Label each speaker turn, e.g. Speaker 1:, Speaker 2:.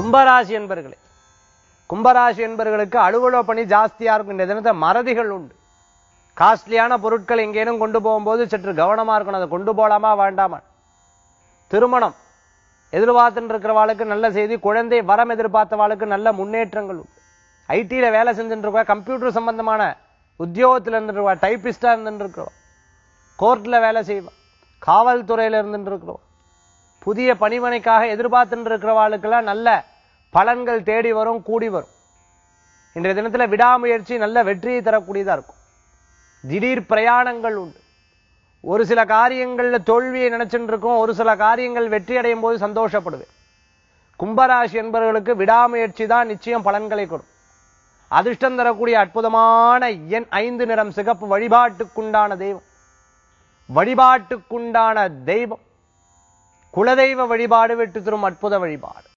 Speaker 1: கும்பராசி என்பர்களே கும்பராசி என்பர்களுக்கு அலுவலக பணி ஜாஸ்தியா இருக்கும் இந்த தினத்தை மறதிகள் உண்டு காஸ்ட்லியான பொருட்கள் எங்கேனும் கொண்டு போகும்போது சற்று கவனமா இருக்கணும் அதை கொண்டு போலாமா வேண்டாமா திருமணம் எதிர்பார்த்துட்டு இருக்கிறவாளுக்கு நல்ல செய்தி குழந்தை வரம் எதிர்பார்த்தவாளுக்கு நல்ல முன்னேற்றங்கள் உண்டு ஐடியில வேலை செஞ்சுட்டு இருக்கா கம்ப்யூட்டர் சம்பந்தமான உத்தியோகத்துல இருந்துருவா டைப்பிஸ்டா இருந்துட்டு இருக்கிறவா கோர்ட்ல வேலை செய்வா காவல்துறையில இருந்துட்டு இருக்கிறவா புதிய பணிமனைக்காக எதிர்பார்த்துட்டு இருக்கிறவாளுக்கெல்லாம் நல்ல பலன்கள் தேடி வரும் கூடி வரும் இன்றைய தினத்துல விடாமுயற்சி நல்ல வெற்றியை தரக்கூடியதா இருக்கும் திடீர் பிரயாணங்கள் உண்டு ஒரு சில காரியங்கள்ல தோல்வியை நினைச்சுட்டு இருக்கோம் ஒரு சில காரியங்கள் வெற்றி அடையும் போது சந்தோஷப்படுவேன் கும்பராசி என்பவர்களுக்கு விடாமுயற்சி தான் நிச்சயம் பலன்களை கொடுக்கும் அதிர்ஷ்டம் தரக்கூடிய அற்புதமான எண் ஐந்து நிறம் சிகப்பு வழிபாட்டுக்குண்டான தெய்வம் வழிபாட்டுக்குண்டான தெய்வம் குலதெய்வ வழிபாடு வெற்றி தரும் அற்புத வழிபாடு